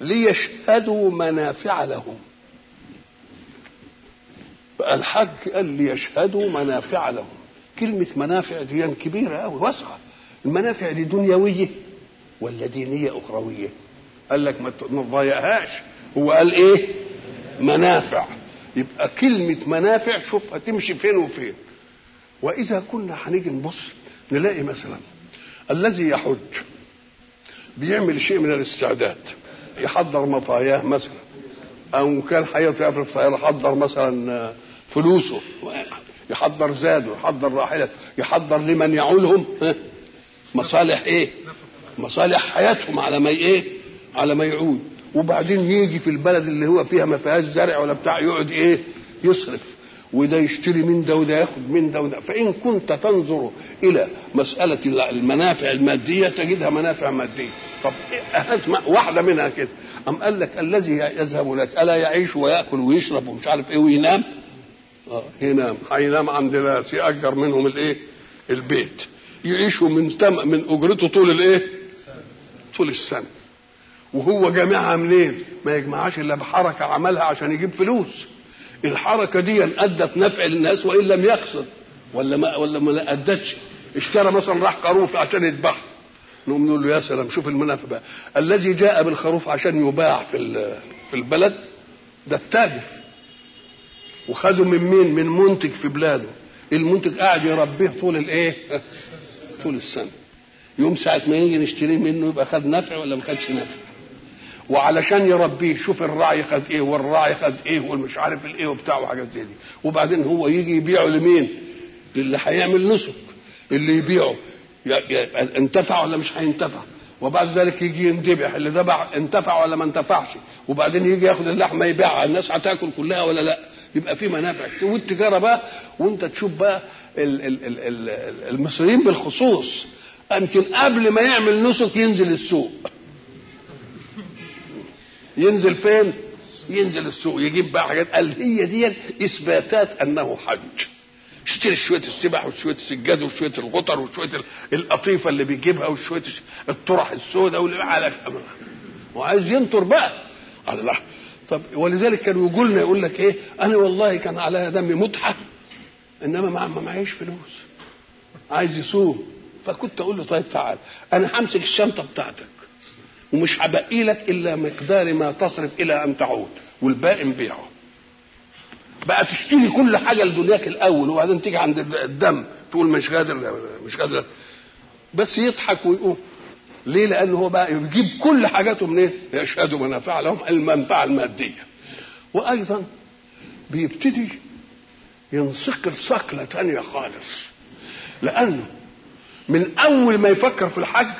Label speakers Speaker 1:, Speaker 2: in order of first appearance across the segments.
Speaker 1: ليشهدوا منافع لهم بقى الحج قال ليشهدوا منافع لهم كلمة منافع دي كبيرة أوي واسعة المنافع دي دنيوية ولا دينية أخروية قال لك ما تضايقهاش هو قال إيه منافع يبقى كلمة منافع شوف هتمشي فين وفين وإذا كنا هنيجي نبص نلاقي مثلا الذي يحج بيعمل شيء من الاستعداد يحضر مطاياه مثلا او كان هيسافر في طياره يحضر مثلا فلوسه يحضر زاده يحضر راحلته يحضر لمن يعولهم مصالح ايه مصالح حياتهم على ما ايه على ما يعود وبعدين يجي في البلد اللي هو فيها ما فيهاش زرع ولا بتاع يقعد ايه يصرف وده يشتري من ده وده ياخد من ده وده فإن كنت تنظر إلى مسألة المنافع المادية تجدها منافع مادية طب إيه واحدة منها كده أم قال لك الذي يذهب لك ألا يعيش ويأكل ويشرب ومش عارف إيه وينام آه ينام هينام عند ناس يأجر منهم الإيه البيت يعيشوا من تم من أجرته طول الإيه طول السنة وهو جامعها منين ما يجمعهاش إلا بحركة عملها عشان يجيب فلوس الحركه دي ادت نفع للناس وان لم يقصد ولا ما ولا ما ادتش اشترى مثلا راح خروف عشان يذبحه نقوم نقول له يا سلام شوف المنافع بقى الذي جاء بالخروف عشان يباع في في البلد ده التاجر وخده من مين من منتج في بلاده المنتج قاعد يربيه طول الايه طول السنه يوم ساعه ما يجي نشتريه منه يبقى خد نفع ولا ما خدش نفع وعلشان يربيه شوف الراعي خد ايه والراعي خد ايه والمش عارف الايه وبتاع وحاجات زي دي وبعدين هو يجي يبيعه لمين؟ للي هيعمل نسك اللي يبيعه انتفع ولا مش هينتفع وبعد ذلك يجي يندبح اللي ذبح انتفع ولا ما انتفعش وبعدين يجي ياخد اللحمه يبيعها الناس هتاكل كلها ولا لا يبقى في منافع والتجاره بقى وانت تشوف بقى المصريين بالخصوص يمكن قبل ما يعمل نسك ينزل السوق ينزل فين؟ ينزل السوق يجيب بقى حاجات قال هي دي اثباتات انه حج اشتري شويه السبح وشويه السجاد وشويه الغطر وشويه القطيفه اللي بيجيبها وشويه الطرح السوداء واللي على وعايز ينطر بقى الله طب ولذلك كانوا يقول لنا يقول لك ايه انا والله كان عليا دمي متعه انما ما معيش فلوس عايز يصوم فكنت اقول له طيب تعال انا همسك الشنطه بتاعتك ومش هبقي لك الا مقدار ما تصرف الى ان تعود والباقي نبيعه بقى تشتري كل حاجه لدنياك الاول وبعدين تيجي عند الدم تقول مش قادر مش قادر بس يضحك ويقوم ليه لانه هو بقى يجيب كل حاجاته منين إيه؟ يشهدوا منافع لهم المنفعه الماديه وايضا بيبتدي ينصقل صقله ثانيه خالص لانه من اول ما يفكر في الحج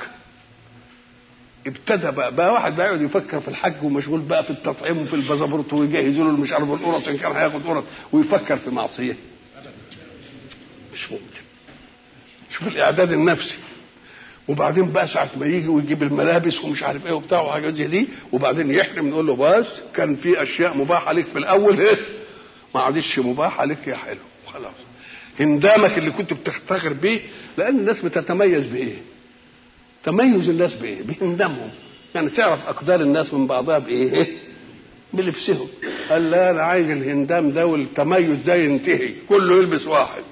Speaker 1: ابتدى بقى, بقى واحد بقى يقعد يفكر في الحج ومشغول بقى في التطعيم وفي البازابورت ويجهزوا له مش عارف القرص ان كان هياخد قرص ويفكر في معصيه مش ممكن شوف الاعداد النفسي وبعدين بقى ساعة ما يجي ويجيب الملابس ومش عارف ايه وبتاع وحاجات زي دي وبعدين يحرم نقول له بس كان في اشياء مباحه لك في الاول ايه ما عادش مباحه لك يا حلو خلاص هندامك اللي كنت بتفتخر بيه لان الناس بتتميز بايه؟ تميز الناس بايه؟ بهندامهم يعني تعرف اقدار الناس من بعضها بايه؟ بلبسهم قال لا انا عايز الهندام ده والتميز ده ينتهي كله يلبس واحد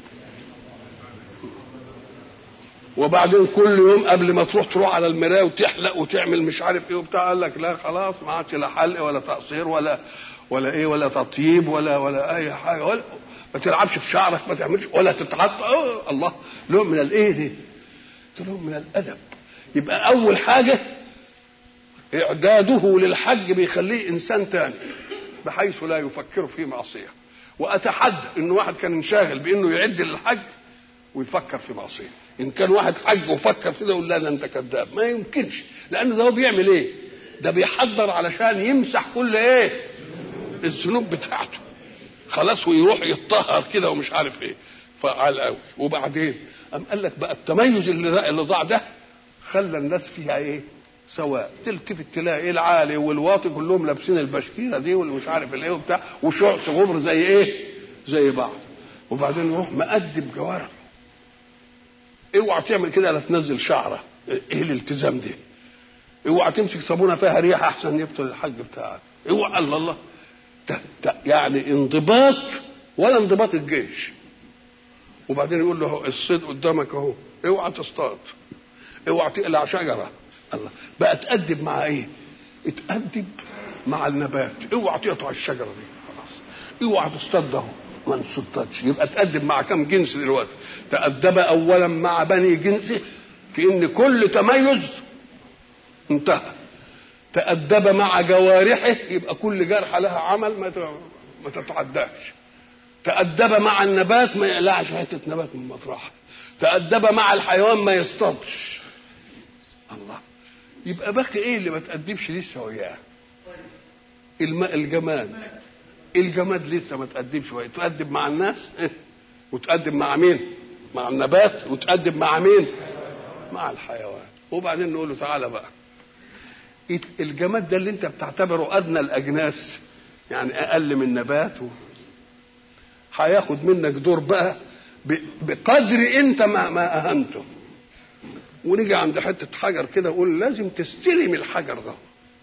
Speaker 1: وبعدين كل يوم قبل ما تروح تروح على المرايه وتحلق وتعمل مش عارف ايه وبتاع قال لك لا خلاص ما عادش لا حلق ولا تقصير ولا ولا ايه ولا تطيب ولا ولا اي حاجه ولا ما تلعبش في شعرك ما تعملش ولا تتعطى أوه الله لهم من الايه دي لهم من الادب يبقى اول حاجه اعداده للحج بيخليه انسان تاني بحيث لا يفكر في معصيه واتحدى ان واحد كان انشاغل بانه يعد للحج ويفكر في معصيه ان كان واحد حج وفكر في ده يقول لا ده انت كذاب ما يمكنش لان ده هو بيعمل ايه ده بيحضر علشان يمسح كل ايه الذنوب بتاعته خلاص ويروح يتطهر كده ومش عارف ايه فعال قوي وبعدين قام قال لك بقى التميز اللي اللي ضاع ده خلى الناس فيها ايه سواء تلتفت تلاقي العالي والواطي كلهم لابسين البشكيره دي واللي مش عارف الايه وبتاع وشعث غبر زي ايه زي بعض وبعدين يروح مقدم جوارح اوعى تعمل كده لا تنزل شعره ايه الالتزام ده اوعى تمسك صابونه فيها ريحه احسن يبطل الحج بتاعك اوعى الله الله ت- ت- يعني انضباط ولا انضباط الجيش وبعدين يقول له أهو الصيد قدامك اهو اوعى تصطاد اوعى تقلع شجره الله بقى تأدب مع ايه؟ اتأدب مع النبات اوعى تقطع الشجره دي خلاص اوعى تصطاد ده ما نصطادش يبقى تأدب مع كم جنس دلوقتي تأدب اولا مع بني جنسه في ان كل تميز انتهى تأدب مع جوارحه يبقى كل جرحة لها عمل ما ت- ما تتعداش تأدب مع النبات ما يقلعش حتة نبات من مطرحها تأدب مع الحيوان ما يصطادش الله يبقى باقي ايه اللي ما تأدبش لسه وياه الماء الجماد الجماد لسه ما تأدبش وياه تأدب مع الناس إيه؟ وتأدب مع مين مع النبات وتأدب مع مين مع الحيوان وبعدين نقول له تعالى بقى الجماد ده اللي انت بتعتبره ادنى الاجناس يعني اقل من نبات و... هياخد منك دور بقى ب... بقدر انت ما, ما اهنته ونيجي عند حته حجر كده اقول لازم تستلم الحجر ده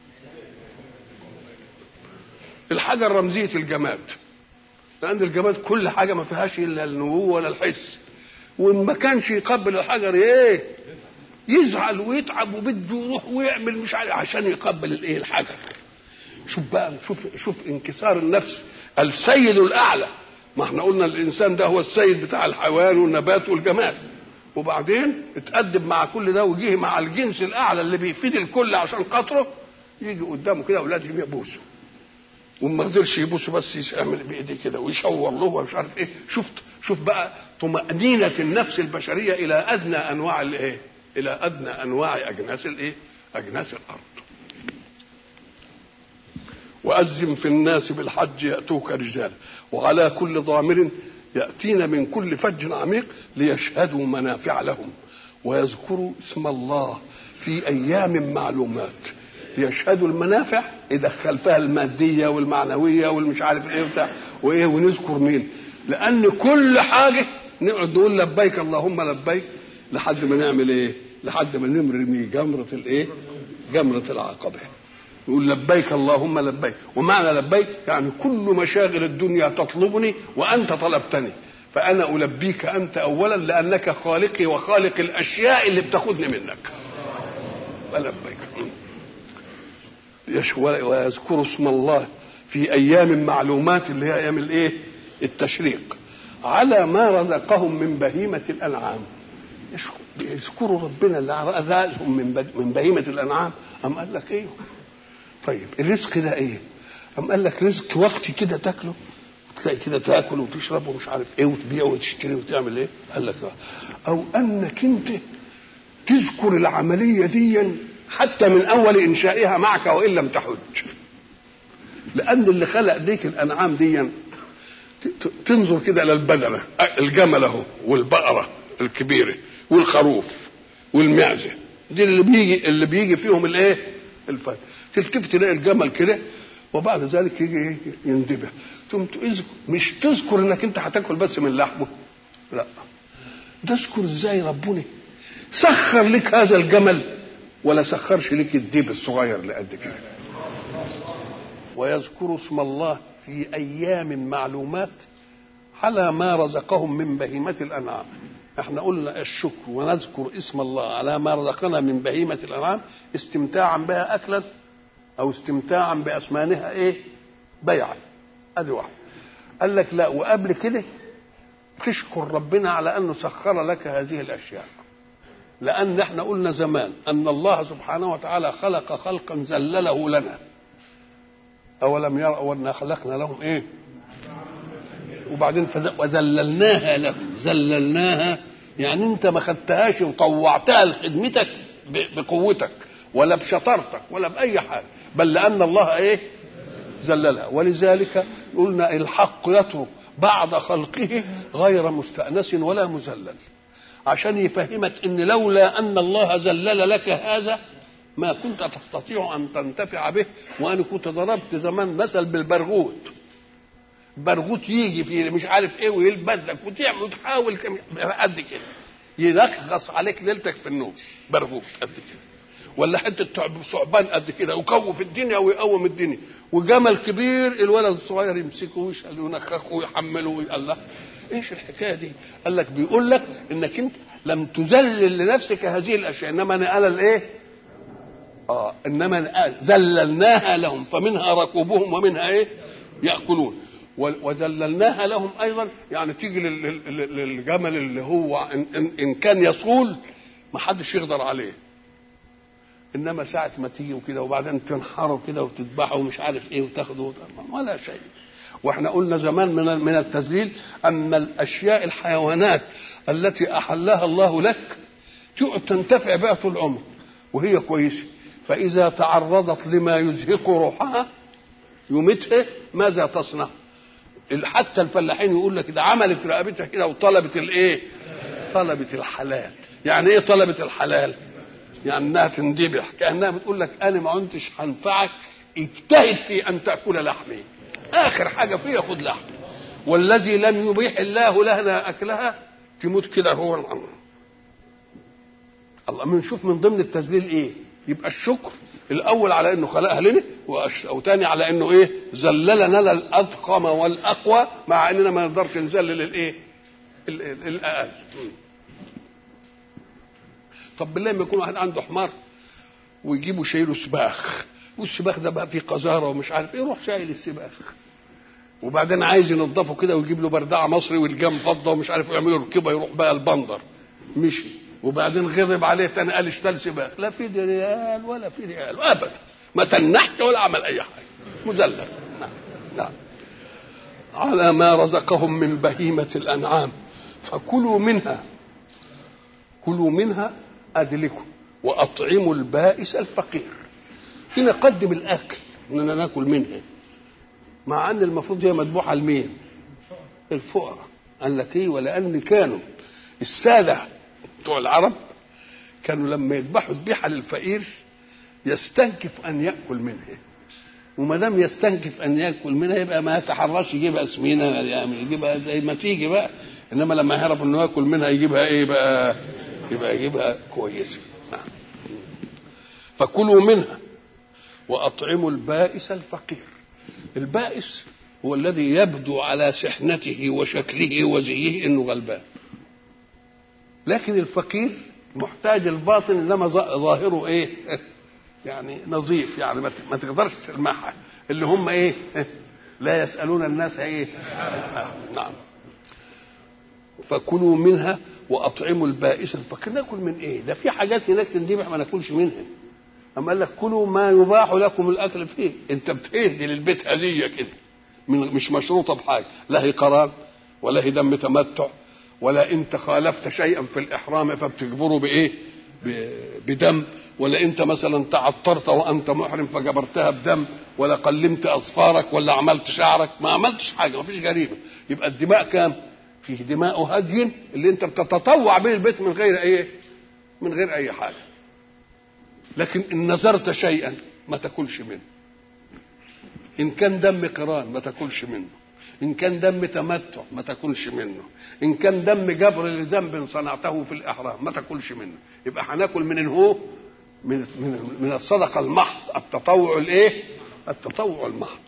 Speaker 1: الحجر رمزيه الجماد لان الجماد كل حاجه ما فيهاش الا النمو ولا الحس وان ما كانش يقبل الحجر ايه يزعل ويتعب وبده يروح ويعمل مش عارف عشان يقبل الايه الحجر شوف بقى شوف شوف انكسار النفس السيد الاعلى ما احنا قلنا الانسان ده هو السيد بتاع الحيوان والنبات والجماد وبعدين اتأدب مع كل ده وجيه مع الجنس الاعلى اللي بيفيد الكل عشان خاطره يجي قدامه كده ولازم يبوسه وما قدرش يبوسه بس يعمل بايديه كده ويشاور له ومش عارف ايه شفت شوف بقى طمأنينة النفس البشرية إلى أدنى أنواع الإيه؟ إلى أدنى أنواع أجناس الإيه؟ أجناس الأرض. وأذن في الناس بالحج يأتوك رجالا وعلى كل ضامر يأتين من كل فج عميق ليشهدوا منافع لهم ويذكروا اسم الله في أيام معلومات ليشهدوا المنافع يدخل فيها المادية والمعنوية والمش عارف ايه وبتاع وايه ونذكر مين لأن كل حاجة نقعد نقول لبيك اللهم لبيك لحد ما نعمل ايه لحد ما نرمي جمرة الايه جمرة العقبة يقول لبيك اللهم لبيك ومعنى لبيك يعني كل مشاغل الدنيا تطلبني وانت طلبتني فانا البيك انت اولا لانك خالقي وخالق الاشياء اللي بتاخذني منك فلبيك ويذكر اسم الله في ايام معلومات اللي هي ايام الايه التشريق على ما رزقهم من بهيمه الانعام يذكروا ربنا اللي رزقهم من من بهيمه الانعام ام قال لك ايه طيب الرزق ده ايه ام قال لك رزق وقتي كده تاكله تلاقي كده تاكل وتشرب ومش عارف ايه وتبيع وتشتري وتعمل ايه قال لك او انك انت تذكر العمليه دي حتى من اول انشائها معك وان لم تحج لان اللي خلق ديك الانعام دي تنظر كده الى البدنه الجمل اهو والبقره الكبيره والخروف والمعزه دي اللي بيجي اللي بيجي فيهم الايه الفرق تلتفت تلاقي الجمل كده وبعد ذلك يجي ايه يندبه ثم مش تذكر انك انت هتاكل بس من لحمه لا تذكر ازاي ربنا سخر لك هذا الجمل ولا سخرش لك الديب الصغير اللي قد كده ويذكر اسم الله في ايام معلومات على ما رزقهم من بهيمه الانعام احنا قلنا الشكر ونذكر اسم الله على ما رزقنا من بهيمه الانعام استمتاعا بها اكلا او استمتاعا باثمانها ايه بيعا ادي واحد قال لك لا وقبل كده تشكر ربنا على انه سخر لك هذه الاشياء لان احنا قلنا زمان ان الله سبحانه وتعالى خلق خلقا ذلله لنا اولم يروا انا خلقنا لهم ايه وبعدين وذللناها لهم ذللناها يعني انت ما خدتهاش وطوعتها لخدمتك بقوتك ولا بشطارتك ولا باي حاجه بل لان الله ايه ذللها ولذلك قلنا الحق يترك بعد خلقه غير مستأنس ولا مذلل عشان يفهمك ان لولا ان الله ذلل لك هذا ما كنت تستطيع ان تنتفع به وانا كنت ضربت زمان مثل بالبرغوث برغوث يجي في مش عارف ايه ويلبسك وتعمل وتحاول قد كده يلخص عليك ليلتك في النوم برغوث قد كده ولا حته تعب- ثعبان قد كده ويقوف الدنيا ويقوم الدنيا وجمل كبير الولد الصغير يمسكه ويشقل وينخخه ويحمله ويقول له ايش الحكايه دي؟ قال لك بيقول لك انك انت لم تذلل لنفسك هذه الاشياء انما نقل الايه؟ اه انما نقل ذللناها لهم فمنها ركوبهم ومنها ايه؟ ياكلون و- وذللناها لهم ايضا يعني تيجي لل- لل- للجمل اللي هو ان, إن, إن كان يصول ما حدش يقدر عليه انما ساعه ما تيجي وكده وبعدين تنحره كده وتذبحه ومش عارف ايه وتاخده ولا شيء واحنا قلنا زمان من من التذليل ان الاشياء الحيوانات التي احلها الله لك تقعد تنتفع بها طول العمر وهي كويسه فاذا تعرضت لما يزهق روحها يمتها ماذا تصنع؟ حتى الفلاحين يقول لك ده عملت رقبتها كده وطلبت الايه؟ طلبت الحلال يعني ايه طلبت الحلال؟ يعني انها تندبح كانها بتقول لك انا ما كنتش هنفعك اجتهد في ان تاكل لحمي اخر حاجه فيها خد لحم والذي لم يبيح الله لنا اكلها تموت كده هو الامر الله بنشوف من ضمن التذليل ايه يبقى الشكر الاول على انه خلقها لنا وأش- او تاني على انه ايه ذللنا الاضخم والاقوى مع اننا ما نقدرش نذلل الايه ال- ال- الاقل م. طب بالله ما يكون واحد عنده حمار ويجيبوا شايله سباخ والسباخ ده بقى فيه قذاره ومش عارف ايه يروح شايل السباخ وبعدين عايز ينضفه كده ويجيب له بردعه مصري والجام فضه ومش عارف يعملوا ركبه يروح بقى البندر مشي وبعدين غضب عليه تاني قال اشتري سباخ لا في دي ريال ولا في ريال ابدا ما تنحت ولا عمل اي حاجه مذلل نعم نعم على ما رزقهم من بهيمه الانعام فكلوا منها كلوا منها أدلكم وأطعموا البائس الفقير هنا قدم الأكل إننا ناكل منها مع أن المفروض هي مذبوحة لمين؟ الفقراء قال لك إيه ولأن كانوا السادة بتوع العرب كانوا لما يذبحوا ذبيحة للفقير يستنكف أن يأكل منها وما دام يستنكف ان ياكل منها يبقى ما يتحرش يجيبها سمينه يعني يجيبها زي ما تيجي بقى انما لما يعرف انه ياكل منها يجيبها ايه بقى يبقى يجيبها كويسه نعم. فكلوا منها واطعموا البائس الفقير البائس هو الذي يبدو على سحنته وشكله وزيه انه غلبان لكن الفقير محتاج الباطن انما ظا- ظاهره ايه يعني نظيف يعني ما ت- ما تقدرش تلمحها اللي هم ايه لا يسالون الناس ايه نعم فكلوا منها واطعموا البائس الفقير ناكل من ايه ده في حاجات هناك تندبح ما ناكلش منها اما قال لك كلوا ما يباح لكم الاكل فيه انت بتهدي للبيت هديه كده من- مش مشروطه بحاجه لا هي قرار ولا هي دم تمتع ولا انت خالفت شيئا في الاحرام فبتجبره بايه ب- بدم ولا انت مثلا تعطرت وانت محرم فجبرتها بدم ولا قلمت اظفارك ولا عملت شعرك ما عملتش حاجه ما فيش جريمه يبقى الدماء كام فيه دماء هدي اللي انت بتتطوع به البيت من غير ايه من غير اي حاجه لكن ان نذرت شيئا ما تاكلش منه ان كان دم قران ما تاكلش منه ان كان دم تمتع ما تاكلش منه ان كان دم جبر لذنب صنعته في الاحرام ما تاكلش منه يبقى هناكل من هو من من من الصدقه المحض التطوع الايه التطوع المحض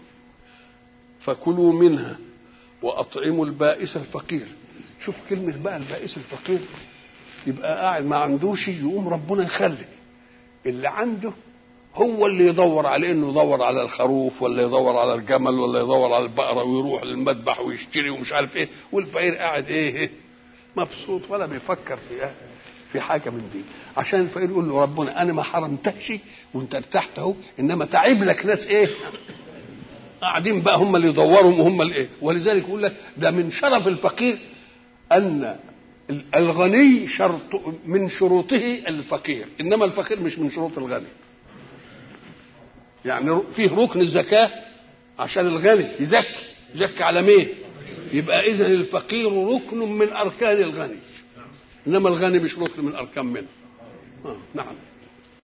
Speaker 1: فكلوا منها واطعموا البائس الفقير شوف كلمه بقى البائس الفقير يبقى قاعد ما عندوش يقوم ربنا يخلي اللي عنده هو اللي يدور عليه انه يدور على الخروف ولا يدور على الجمل ولا يدور على البقره ويروح للمذبح ويشتري ومش عارف ايه والفقير قاعد ايه, إيه مبسوط ولا بيفكر في إيه في حاجه من دي عشان الفقير يقول له ربنا انا ما حرمتكش وانت ارتحت اهو انما تعب لك ناس ايه قاعدين بقى هم اللي يدوروا وهم اللي ايه ولذلك يقول لك ده من شرف الفقير ان الغني شرط من شروطه الفقير انما الفقير مش من شروط الغني يعني فيه ركن الزكاه عشان الغني يزكي يزكي على مين يبقى اذا الفقير ركن من اركان الغني انما الغني مش ركن من اركان منه آه نعم